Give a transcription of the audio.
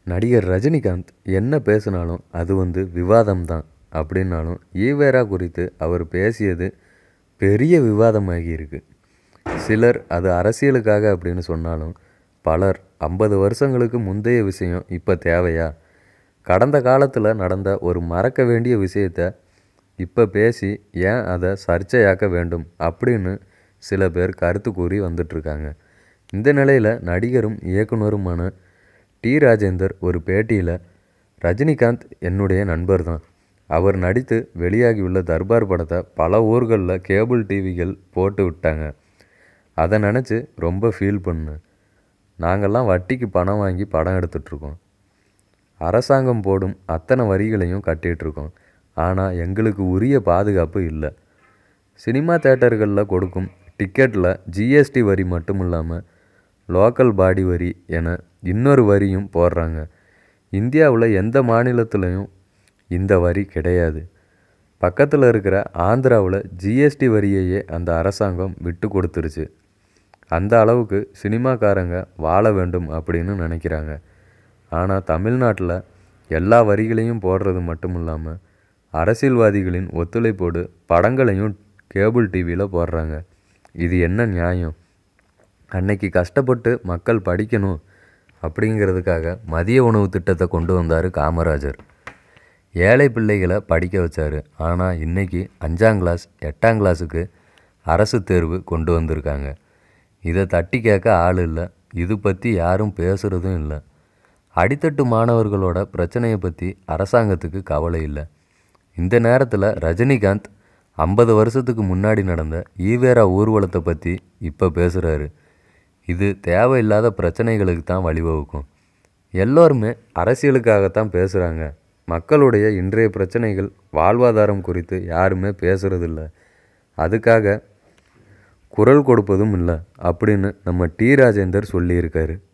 நடிகர் ரஜினிகாந்த் என்ன பேசினாலும் அது வந்து விவாதம் தான் அப்படின்னாலும் ஈவேரா குறித்து அவர் பேசியது பெரிய விவாதமாகி இருக்கு சிலர் அது அரசியலுக்காக அப்படின்னு சொன்னாலும் பலர் ஐம்பது வருஷங்களுக்கு முந்தைய விஷயம் இப்போ தேவையா கடந்த காலத்தில் நடந்த ஒரு மறக்க வேண்டிய விஷயத்த இப்போ பேசி ஏன் அதை சர்ச்சையாக்க வேண்டும் அப்படின்னு சில பேர் கருத்து கூறி வந்துட்டுருக்காங்க இந்த நிலையில் நடிகரும் இயக்குனருமான டி ராஜேந்தர் ஒரு பேட்டியில் ரஜினிகாந்த் என்னுடைய நண்பர் தான் அவர் நடித்து வெளியாகியுள்ள தர்பார் படத்தை பல ஊர்களில் கேபிள் டிவிகள் போட்டு விட்டாங்க அதை நினச்சி ரொம்ப ஃபீல் பண்ணேன் நாங்கள்லாம் வட்டிக்கு பணம் வாங்கி படம் எடுத்துட்ருக்கோம் அரசாங்கம் போடும் அத்தனை வரிகளையும் கட்டிகிட்ருக்கோம் ஆனால் எங்களுக்கு உரிய பாதுகாப்பு இல்லை சினிமா தேட்டர்களில் கொடுக்கும் டிக்கெட்டில் ஜிஎஸ்டி வரி மட்டும் இல்லாமல் லோக்கல் பாடி வரி என இன்னொரு வரியும் போடுறாங்க இந்தியாவில் எந்த மாநிலத்துலேயும் இந்த வரி கிடையாது பக்கத்தில் இருக்கிற ஆந்திராவில் ஜிஎஸ்டி வரியையே அந்த அரசாங்கம் விட்டு கொடுத்துருச்சு அந்த அளவுக்கு சினிமாக்காரங்க வாழ வேண்டும் அப்படின்னு நினைக்கிறாங்க ஆனால் தமிழ்நாட்டில் எல்லா வரிகளையும் போடுறது மட்டும் இல்லாமல் அரசியல்வாதிகளின் ஒத்துழைப்போடு படங்களையும் கேபிள் டிவியில் போடுறாங்க இது என்ன நியாயம் அன்னைக்கு கஷ்டப்பட்டு மக்கள் படிக்கணும் அப்படிங்கிறதுக்காக மதிய உணவு திட்டத்தை கொண்டு வந்தார் காமராஜர் ஏழை பிள்ளைகளை படிக்க வச்சார் ஆனால் இன்றைக்கி அஞ்சாம் கிளாஸ் எட்டாம் கிளாஸுக்கு அரசு தேர்வு கொண்டு வந்திருக்காங்க இதை தட்டி கேட்க ஆள் இல்லை இது பற்றி யாரும் பேசுகிறதும் இல்லை அடித்தட்டு மாணவர்களோட பிரச்சனையை பற்றி அரசாங்கத்துக்கு கவலை இல்லை இந்த நேரத்தில் ரஜினிகாந்த் ஐம்பது வருஷத்துக்கு முன்னாடி நடந்த ஈவேரா ஊர்வலத்தை பற்றி இப்போ பேசுகிறாரு இது தேவையில்லாத பிரச்சனைகளுக்கு தான் வழிவகுக்கும் எல்லோருமே அரசியலுக்காகத்தான் பேசுகிறாங்க மக்களுடைய இன்றைய பிரச்சனைகள் வாழ்வாதாரம் குறித்து யாருமே பேசுகிறதில்ல அதுக்காக குரல் கொடுப்பதும் இல்லை அப்படின்னு நம்ம டி ராஜேந்தர் சொல்லியிருக்காரு